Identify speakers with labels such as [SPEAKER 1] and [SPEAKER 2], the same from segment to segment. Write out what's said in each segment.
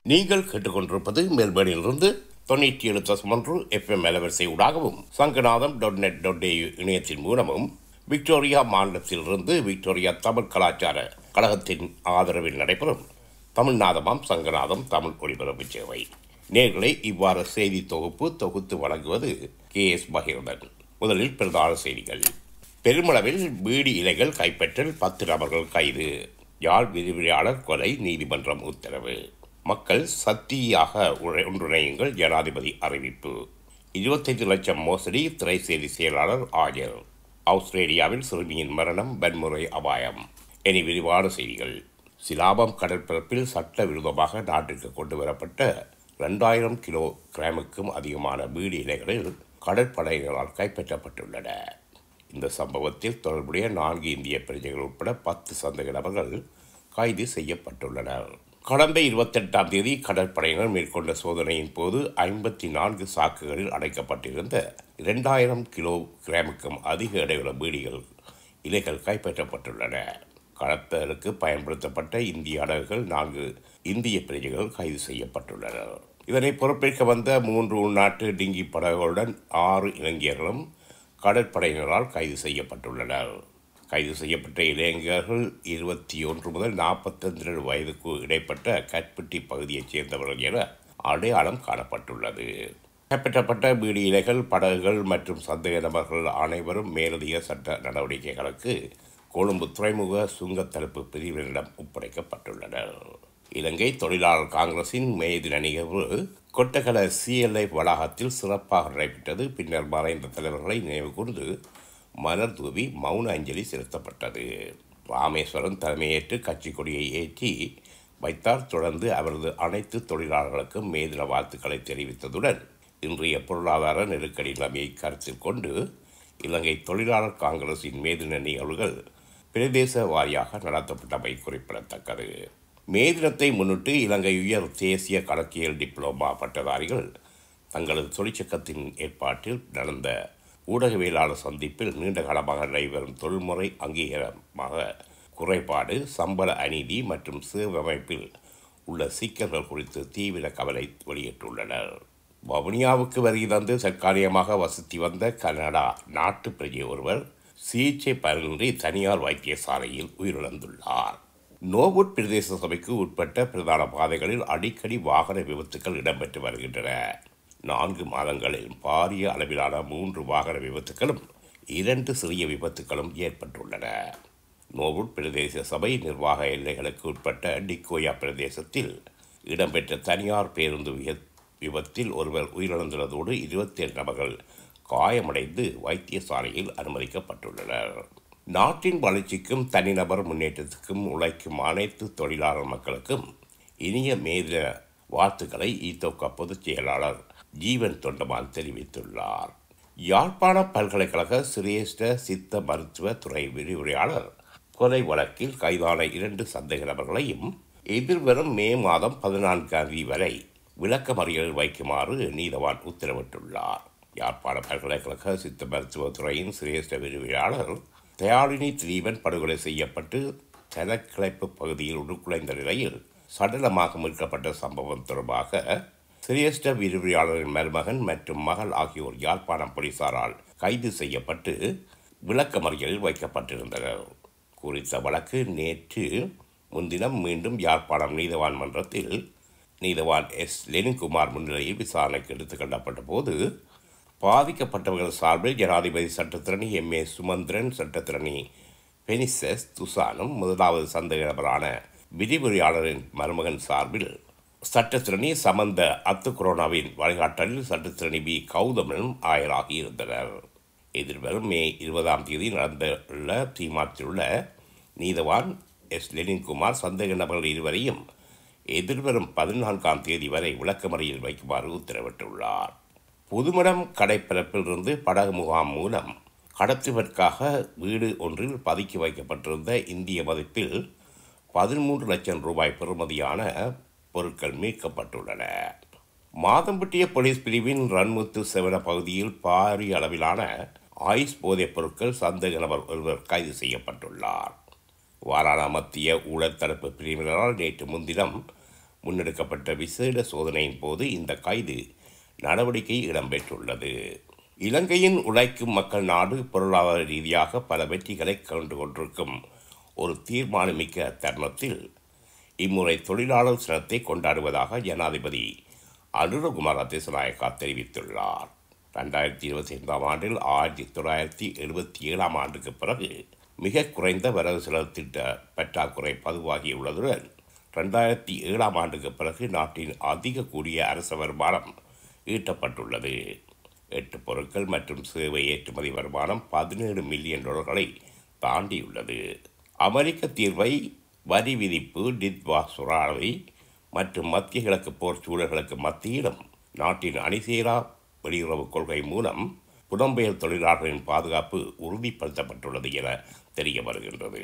[SPEAKER 1] நீங்கள் கேட்டுக்கொண்டிருப்பது மெல்பர்னிலிருந்து தொண்ணூற்றி ஏழு தசம் ஒன்று எஃப்எம் அலவரிசை ஊடாகவும் சங்கநாதம் டாட் நெட் டாட் இணையத்தின் மூலமும் விக்டோரியா மாநிலத்திலிருந்து விக்டோரியா தமிழ் கலாச்சார கழகத்தின் ஆதரவில் நடைபெறும் தமிழ்நாதமாம் சங்கநாதம் தமிழ் ஒளிபரப்பு சேவை நேர்களை இவ்வாறு செய்தி தொகுப்பு தொகுத்து வழங்குவது கே எஸ் பகிர்ந்தன் முதலில் பிரதான செய்திகள் பெருமளவில் பீடி இலைகள் கைப்பற்றல் பத்து நபர்கள் கைது யாழ் விரிவிரியாளர் கொலை நீதிமன்றம் உத்தரவு மக்கள் சக்தியாக உரை- ஒன்றிணையுங்கள் ஜனாதிபதி அறிவிப்பு இருபத்தைந்து லட்சம் மோசடி திரைசேரி செயலாளர் ஆஜர் ஆஸ்திரேலியாவில் சிறுமியின் மரணம் வன்முறை அபாயம் இனி விரிவான செய்திகள் சிலாபம் கடற்பரப்பில் சட்டவிரோதமாக நாட்டிற்கு கொண்டு வரப்பட்ட இரண்டாயிரம் கிலோ கிராமுக்கும் அதிகமான பீடி இலைகளில் கடற்படையினரால் கைப்பற்றப்பட்டுள்ளன இந்த சம்பவத்தில் தொடர்புடைய நான்கு இந்திய பிரஜைகள் உட்பட பத்து சந்தேக நபர்கள் கைது செய்யப்பட்டுள்ளனர் கடந்த இருபத்தெட்டாம் தேதி கடற்படையினர் மேற்கொண்ட சோதனையின் போது ஐம்பத்தி நான்கு சாக்குகளில் அடைக்கப்பட்டிருந்த இரண்டாயிரம் கிலோ கிராமுக்கும் அதிக எடையுள்ள பீடிகள் இலைகள் கைப்பற்றப்பட்டுள்ளன கடத்தலுக்கு பயன்படுத்தப்பட்ட இந்திய அடகுகள் நான்கு இந்திய பிரஜைகள் கைது செய்யப்பட்டுள்ளனர் இதனை பொறுப்பேற்க வந்த மூன்று உள்நாட்டு டிங்கி படகுகளுடன் ஆறு இளைஞர்களும் கடற்படையினரால் கைது செய்யப்பட்டுள்ளனர் கைது செய்யப்பட்ட இளைஞர்கள் இருபத்தி ஒன்று முதல் நாற்பத்தஞ்சு வயதுக்கு இடைப்பட்ட கட்பட்டி பகுதியைச் சேர்ந்தவர்கள் என அடையாளம் காணப்பட்டுள்ளது கைப்பற்றப்பட்ட பீடி இலைகள் படகுகள் மற்றும் சந்தேக நபர்கள் அனைவரும் மேலதிக சட்ட நடவடிக்கைகளுக்கு கொழும்பு துறைமுக சுங்கத்தடுப்பு பிரிவினரிடம் ஒப்படைக்கப்பட்டுள்ளனர் இலங்கை தொழிலாளர் காங்கிரசின் மே தின நிகழ்வு கொட்டகல சிஎல்ஐ வளாகத்தில் சிறப்பாக நடைபெற்றது பின்னர் மறைந்த தலைவர்களை நினைவு கூர்ந்து மலர் தூவி மௌன அஞ்சலி செலுத்தப்பட்டது ராமேஸ்வரன் தலைமையேற்று கட்சி கொடியை ஏற்றி வைத்தார் தொடர்ந்து அவரது அனைத்து தொழிலாளர்களுக்கும் மேதின வாழ்த்துக்களை தெரிவித்ததுடன் இன்றைய பொருளாதார நெருக்கடி நிலைமையை கருத்தில் கொண்டு இலங்கை தொழிலாளர் காங்கிரசின் மேதின நிகழ்வுகள் பிரதேச வாரியாக நடத்தப்பட்டமை குறிப்பிடத்தக்கது மே தினத்தை முன்னிட்டு இலங்கை உயர் தேசிய கணக்கியல் டிப்ளோமா பட்டதாரிகள் தங்களது தொழிற்சங்கத்தின் ஏற்பாட்டில் நடந்த ஊடகவியலாளர் சந்திப்பில் நீண்ட காலமாக நடைபெறும் தொழில்முறை அங்கீகாரமாக குறைபாடு சம்பள அநீதி மற்றும் சேவமைப்பில் உள்ள சிக்கல்கள் குறித்து தீவிர கவலை வெளியிட்டுள்ளனர் வவுனியாவுக்கு வருகை தந்து தற்காலிகமாக வசித்து வந்த கனடா நாட்டு பிரஜை ஒருவர் சிகிச்சை பலனின்றி தனியார் வைத்தியசாலையில் உயிரிழந்துள்ளார் நோவுட் பிரதேச சபைக்கு உட்பட்ட பிரதான பாதைகளில் அடிக்கடி வாகன விபத்துக்கள் இடம்பெற்று வருகின்றன நான்கு மாதங்களில் பாரிய அளவிலான மூன்று வாகன விபத்துக்களும் இரண்டு சிறிய விபத்துக்களும் ஏற்பட்டுள்ளன நோவுட் பிரதேச சபை நிர்வாக எல்லைகளுக்கு உட்பட்ட டிக்கோயா பிரதேசத்தில் இடம்பெற்ற தனியார் பேருந்து விய- விபத்தில் ஒருவர் உயிரிழந்துள்ளதோடு இருபத்தேழு நபர்கள் காயமடைந்து வைத்தியசாலையில் அனுமதிக்கப்பட்டுள்ளனர் நாட்டின் வளர்ச்சிக்கும் தனிநபர் முன்னேற்றத்துக்கும் உழைக்கும் அனைத்து தொழிலாளர் மக்களுக்கும் இனிய மேதின வாழ்த்துக்களை ஈத்தோக்கா பொதுச் செயலாளர் ஜீவன் தொண்டமான் தெரிவித்துள்ளார் யாழ்ப்பாண பல்கலைக்கழக சிரேஷ்ட சித்த மருத்துவ துறை விரிவுரையாளர் கொலை வழக்கில் கைதான இரண்டு சந்தேக நபர்களையும் எதிர்வரும் மே மாதம் பதினான்காம் தேதி வரை விளக்கமறியலில் வைக்குமாறு நீதவான் உத்தரவிட்டுள்ளார் யாழ்ப்பாண பல்கலைக்கழக சித்த மருத்துவத்துறையின் சிரேஷ்ட விரிவுரையாளர் தயாளினி திலீபன் படுகொலை செய்யப்பட்டு தனக்கிளைப்பு பகுதியில் உருக்குலைந்த நிலையில் சடலமாக மீட்கப்பட்ட சம்பவம் தொடர்பாக சிரேஷ்ட விரிவுரையாளரின் மருமகன் மற்றும் மகள் ஆகியோர் யாழ்ப்பாணம் போலீசாரால் கைது செய்யப்பட்டு விளக்கமறியலில் வைக்கப்பட்டிருந்தனர் குறித்த வழக்கு நேற்று முன்தினம் மீண்டும் யாழ்ப்பாணம் நீதவான் மன்றத்தில் நீதவான் எஸ் லெனின்குமார் முன்னிலையில் விசாரணைக்கு எடுத்துக் கொள்ளப்பட்ட போது பாதிக்கப்பட்டவர்கள் சார்பில் ஜனாதிபதி சட்டத்திரணி எம் ஏ சுமந்திரன் சட்டத்திரணி பெனிசஸ் துசானும் முதலாவது சந்தேக நபரான விதிமுறையாளரின் மருமகன் சார்பில் சட்டத்திரணி சமந்த அத்து கொரோனாவின் வழிகாட்டலில் சட்டத்திரணி பி கௌதமனும் ஆயராகி இருந்தனர் எதிர்வரும் மே இருபதாம் தேதி நடந்துள்ள தீமாற்றில் உள்ள நீதவான் எஸ் லெனின்குமார் சந்தேக நபர்கள் இருவரையும் எதிர்வரும் பதினான்காம் தேதி வரை விளக்கமறியில் வைக்குமாறு உத்தரவிட்டுள்ளார் புதுமடம் கடைப்பரப்பிலிருந்து படகு முகாம் மூலம் கடத்துவதற்காக வீடு ஒன்றில் பதுக்கி வைக்கப்பட்டிருந்த இந்திய மதிப்பில் பதிமூன்று லட்சம் ரூபாய் பெறுமதியான பொருட்கள் மீட்கப்பட்டுள்ளன மாதம்பட்டிய போலீஸ் பிரிவின் ரன்முத்து செவன பகுதியில் பாரிய அளவிலான ஆயுஷ் போதைப் பொருட்கள் சந்தேக நபர் ஒருவர் கைது செய்யப்பட்டுள்ளார் வாராணா மத்திய ஊழல் தடுப்பு பிரிவினரால் நேற்று முன்தினம் முன்னெடுக்கப்பட்ட விசேட சோதனையின் போது இந்த கைது நடவடிக்கை இடம்பெற்றுள்ளது இலங்கையின் உழைக்கும் மக்கள் நாடு பொருளாதார ரீதியாக பல வெற்றிகளை கண்டு கொண்டிருக்கும் ஒரு தீர்மானமிக்க தருணத்தில் இம்முறை தொழிலாளர் தினத்தை கொண்டாடுவதாக ஜனாதிபதி அனுரகுமார திசநாயக்கா தெரிவித்துள்ளார் ரெண்டாயிரத்தி இருபத்தி ஐந்தாம் ஆண்டில் ஆயிரத்தி தொள்ளாயிரத்தி எழுபத்தி ஏழாம் ஆண்டுக்கு பிறகு மிக குறைந்த வரவு செலவு திட்ட பற்றாக்குறை பதிவாகியுள்ளதுடன் ரெண்டாயிரத்தி ஏழாம் ஆண்டுக்கு பிறகு நாட்டின் அதிக கூடிய அரச வருமானம் ஈட்டப்பட்டுள்ளது எட்டு பொருட்கள் மற்றும் சேவை ஏற்றுமதி வருமானம் பதினேழு மில்லியன் டாலர்களை தாண்டியுள்ளது அமெரிக்க தீர்வை வரி விதிப்பு டித்வா சுறாவை மற்றும் மத்திய கிழக்கு போர் சூழல்களுக்கு மத்தியிலும் நாட்டின் அணிசேரா வெளியுறவு கொள்கை மூலம் புலம்பெயர் தொழிலாளர்களின் பாதுகாப்பு உறுதிப்படுத்தப்பட்டுள்ளது என தெரிய வருகின்றது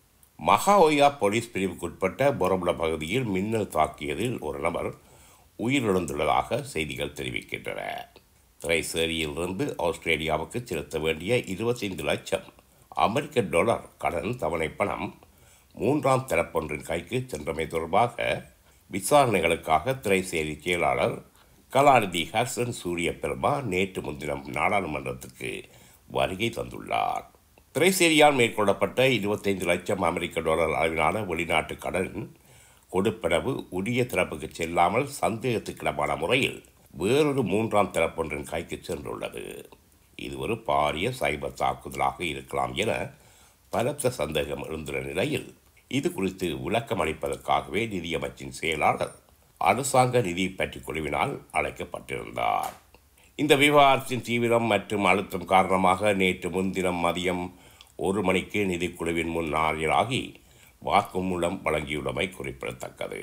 [SPEAKER 1] மகாஓயா போலீஸ் பிரிவுக்குட்பட்ட பொரபுல பகுதியில் மின்னல் தாக்கியதில் ஒரு நபர் உயிரிழந்துள்ளதாக செய்திகள் தெரிவிக்கின்றன திரைசேரியிலிருந்து ஆஸ்திரேலியாவுக்கு செலுத்த வேண்டிய இருபத்தைந்து லட்சம் அமெரிக்க டாலர் கடன் தவணை பணம் மூன்றாம் தரப்பொன்றின் கைக்கு சென்றமை தொடர்பாக விசாரணைகளுக்காக திரைசேரி செயலாளர் கலாநிதி ஹர்சன் சூரிய பெருமா நேற்று முன்தினம் நாடாளுமன்றத்துக்கு வருகை தந்துள்ளார் திரைசேரியால் மேற்கொள்ளப்பட்ட இருபத்தைந்து லட்சம் அமெரிக்க டாலர் அளவிலான வெளிநாட்டு கடன் கொடுப்பனவு உரிய தரப்புக்கு செல்லாமல் சந்தேகத்துக்கிடமான முறையில் வேறொரு மூன்றாம் தரப்பொன்றின் கைக்கு சென்றுள்ளது இது ஒரு பாரிய சைபர் தாக்குதலாக இருக்கலாம் என பலத்த சந்தேகம் எழுந்துள்ள நிலையில் இது குறித்து விளக்கம் அளிப்பதற்காகவே நிதியமைச்சின் செயலாளர் அரசாங்க நிதி பற்றி குழுவினால் அழைக்கப்பட்டிருந்தார் இந்த விவகாரத்தின் தீவிரம் மற்றும் அழுத்தம் காரணமாக நேற்று முன்தினம் மதியம் ஒரு மணிக்கு நிதிக்குழுவின் முன் ஆஜராகி வாக்குமூலம் வழங்கியுள்ளமை குறிப்பிடத்தக்கது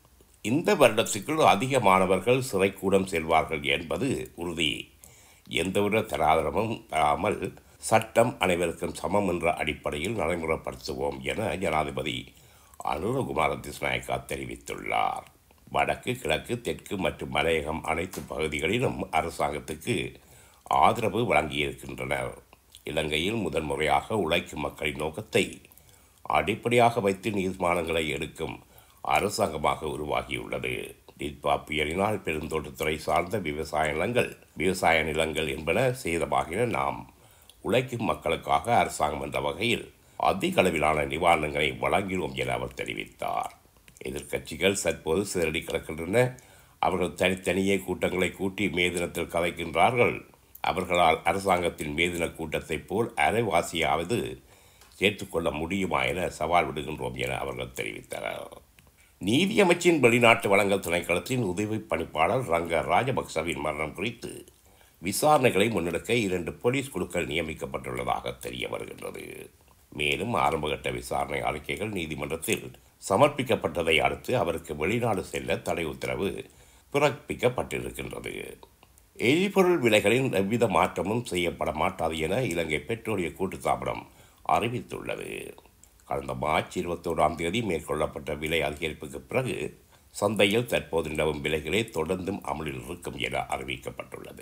[SPEAKER 1] இந்த வருடத்துக்குள் அதிக மாணவர்கள் சிறைக்கூடம் செல்வார்கள் என்பது உறுதி எந்தவித தராதரமும் பெறாமல் சட்டம் அனைவருக்கும் சமம் என்ற அடிப்படையில் நடைமுறைப்படுத்துவோம் என ஜனாதிபதி அனுரகுமார திஸ்நாயக்கா தெரிவித்துள்ளார் வடக்கு கிழக்கு தெற்கு மற்றும் மலையகம் அனைத்து பகுதிகளிலும் அரசாங்கத்துக்கு ஆதரவு வழங்கியிருக்கின்றனர் இலங்கையில் முதன்முறையாக உழைக்கும் மக்களின் நோக்கத்தை அடிப்படையாக வைத்து தீர்மானங்களை எடுக்கும் அரசாங்கமாக உருவாகியுள்ளது டிட்பா புயலினால் பெருந்தோட்டத்துறை சார்ந்த விவசாய நிலங்கள் விவசாய நிலங்கள் என்பன சேதமாகின நாம் உழைக்கும் மக்களுக்காக அரசாங்கம் என்ற வகையில் அதிக அளவிலான நிவாரணங்களை வழங்கினோம் என அவர் தெரிவித்தார் எதிர்க்கட்சிகள் தற்போது சிதறடி கிடக்கின்றன அவர்கள் தனித்தனியே கூட்டங்களை கூட்டி மேதினத்தில் கதைக்கின்றார்கள் அவர்களால் அரசாங்கத்தின் மேதின கூட்டத்தைப் போல் அரைவாசியாவது சேர்த்துக்கொள்ள முடியுமா என சவால் விடுகின்றோம் என அவர்கள் தெரிவித்தனர் நீதியமைச்சின் வெளிநாட்டு வளங்கள் திணைக்களத்தின் உதவி பணிப்பாளர் ரங்க ராஜபக்சவின் மரணம் குறித்து விசாரணைகளை முன்னெடுக்க இரண்டு போலீஸ் குழுக்கள் நியமிக்கப்பட்டுள்ளதாக தெரிய வருகின்றது மேலும் ஆரம்பகட்ட விசாரணை அறிக்கைகள் நீதிமன்றத்தில் சமர்ப்பிக்கப்பட்டதை அடுத்து அவருக்கு வெளிநாடு செல்ல தடை உத்தரவு பிறப்பிக்கப்பட்டிருக்கின்றது எரிபொருள் விலைகளில் எவ்வித மாற்றமும் செய்யப்பட மாட்டாது என இலங்கை பெட்ரோலிய கூட்டுத்தாபனம் அறிவித்துள்ளது கடந்த மார்ச் இருபத்தோராம் தேதி மேற்கொள்ளப்பட்ட விலை அதிகரிப்புக்கு பிறகு சந்தையில் தற்போது நிலவும் விலைகளே தொடர்ந்தும் அமலில் இருக்கும் என அறிவிக்கப்பட்டுள்ளது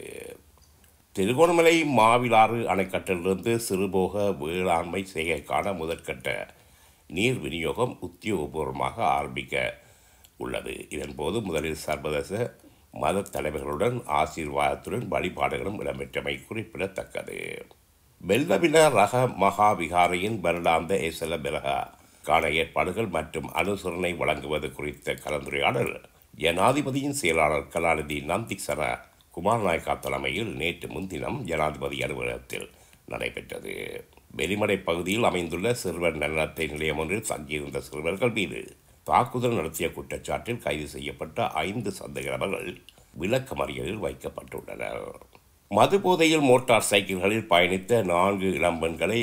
[SPEAKER 1] திருகோணமலை மாவிலாறு அணைக்கட்டிலிருந்து சிறுபோக வேளாண்மை செய்கைக்கான முதற்கட்ட நீர் விநியோகம் உத்தியோகபூர்வமாக ஆரம்பிக்க உள்ளது இதன்போது முதலில் சர்வதேச மத தலைவர்களுடன் ஆசீர்வாதத்துடன் வழிபாடுகளும் இடம்பெற்றமை குறிப்பிடத்தக்கது வெள்ளவின ரக மகா விகாரையின் வருடாந்த ஏசல பிறகா கான ஏற்பாடுகள் மற்றும் அனுசரணை வழங்குவது குறித்த கலந்துரையாடல் ஜனாதிபதியின் செயலாளர் கலாநிதி நந்திசன குமாரநாயக்கா தலைமையில் நேற்று முன்தினம் ஜனாதிபதி அலுவலகத்தில் நடைபெற்றது வெலிமடை பகுதியில் அமைந்துள்ள சிறுவர் நலனத்தை நிலையம் ஒன்றில் தங்கியிருந்த சிறுவர்கள் மீது தாக்குதல் நடத்திய குற்றச்சாட்டில் கைது செய்யப்பட்ட ஐந்து சந்தேக நபர்கள் விளக்கமறியலில் வைக்கப்பட்டுள்ளனர் மதுபோதையில் மோட்டார் சைக்கிள்களில் பயணித்த நான்கு இளம்பெண்களை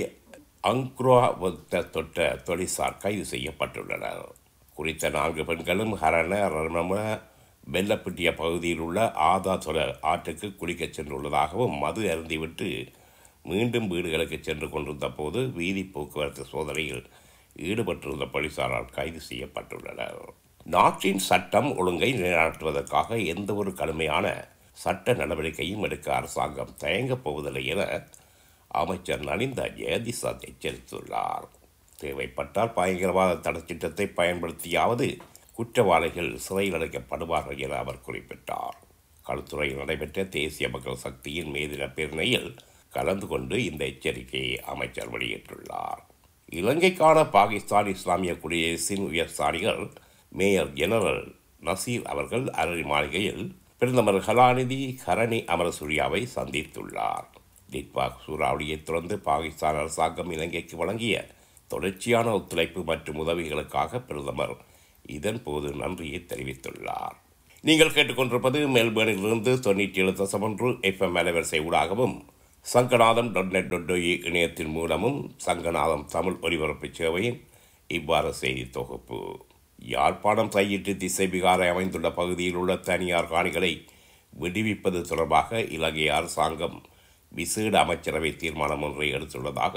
[SPEAKER 1] அங்குரோவத்த தொட்ட தொழிற்சார் கைது செய்யப்பட்டுள்ளனர் குறித்த நான்கு பெண்களும் ஹரண ரம வெள்ளப்பட்டிய பகுதியில் உள்ள ஆதா தொடர் ஆற்றுக்கு குளிக்கச் சென்றுள்ளதாகவும் மது அருந்திவிட்டு மீண்டும் வீடுகளுக்கு சென்று கொண்டிருந்த போது வீதி போக்குவரத்து சோதனையில் ஈடுபட்டிருந்த போலீசாரால் கைது செய்யப்பட்டுள்ளனர் நாட்டின் சட்டம் ஒழுங்கை நிலைநாட்டுவதற்காக எந்த ஒரு கடுமையான சட்ட நடவடிக்கையும் எடுக்க அரசாங்கம் தயங்கப் போவதில்லை என அமைச்சர் நலிந்த ஜெயதிசாத் எச்சரித்துள்ளார் தேவைப்பட்டால் பயங்கரவாத தடை திட்டத்தை பயன்படுத்தியாவது குற்றவாளிகள் சிறையில் அடைக்கப்படுவார்கள் என அவர் குறிப்பிட்டார் களுத்துறையில் நடைபெற்ற தேசிய மக்கள் சக்தியின் மேதின பேரணியில் கலந்து கொண்டு இந்த எச்சரிக்கையை அமைச்சர் வெளியிட்டுள்ளார் இலங்கைக்கான பாகிஸ்தான் இஸ்லாமிய குடியரசின் உயர்ஸ்தானிகள் மேயர் ஜெனரல் நசீர் அவர்கள் அரளி மாளிகையில் பிரதமர் கலாநிதி கரணி அமரசூரியாவை சந்தித்துள்ளார் டிட்பாக் சூறாவளியை தொடர்ந்து பாகிஸ்தான் அரசாங்கம் இலங்கைக்கு வழங்கிய தொடர்ச்சியான ஒத்துழைப்பு மற்றும் உதவிகளுக்காக பிரதமர் இதன்போது நன்றியை தெரிவித்துள்ளார் நீங்கள் கேட்டுக்கொண்டிருப்பது மெல்பர்னிலிருந்து தொண்ணூற்றி ஏழு தசம் ஒன்று எஃப்எம் அலைவரிசை ஊடாகவும் சங்கநாதம் டாட் நெட் டாட் இணையத்தின் மூலமும் சங்கநாதம் தமிழ் ஒலிபரப்பு சேவையின் இவ்வாறு செய்தி தொகுப்பு யாழ்ப்பாணம் கையிட்டு திசை விகாரை அமைந்துள்ள பகுதியில் உள்ள தனியார் காணிகளை விடுவிப்பது தொடர்பாக இலங்கை அரசாங்கம் விசேட அமைச்சரவை தீர்மானம் ஒன்றை எடுத்துள்ளதாக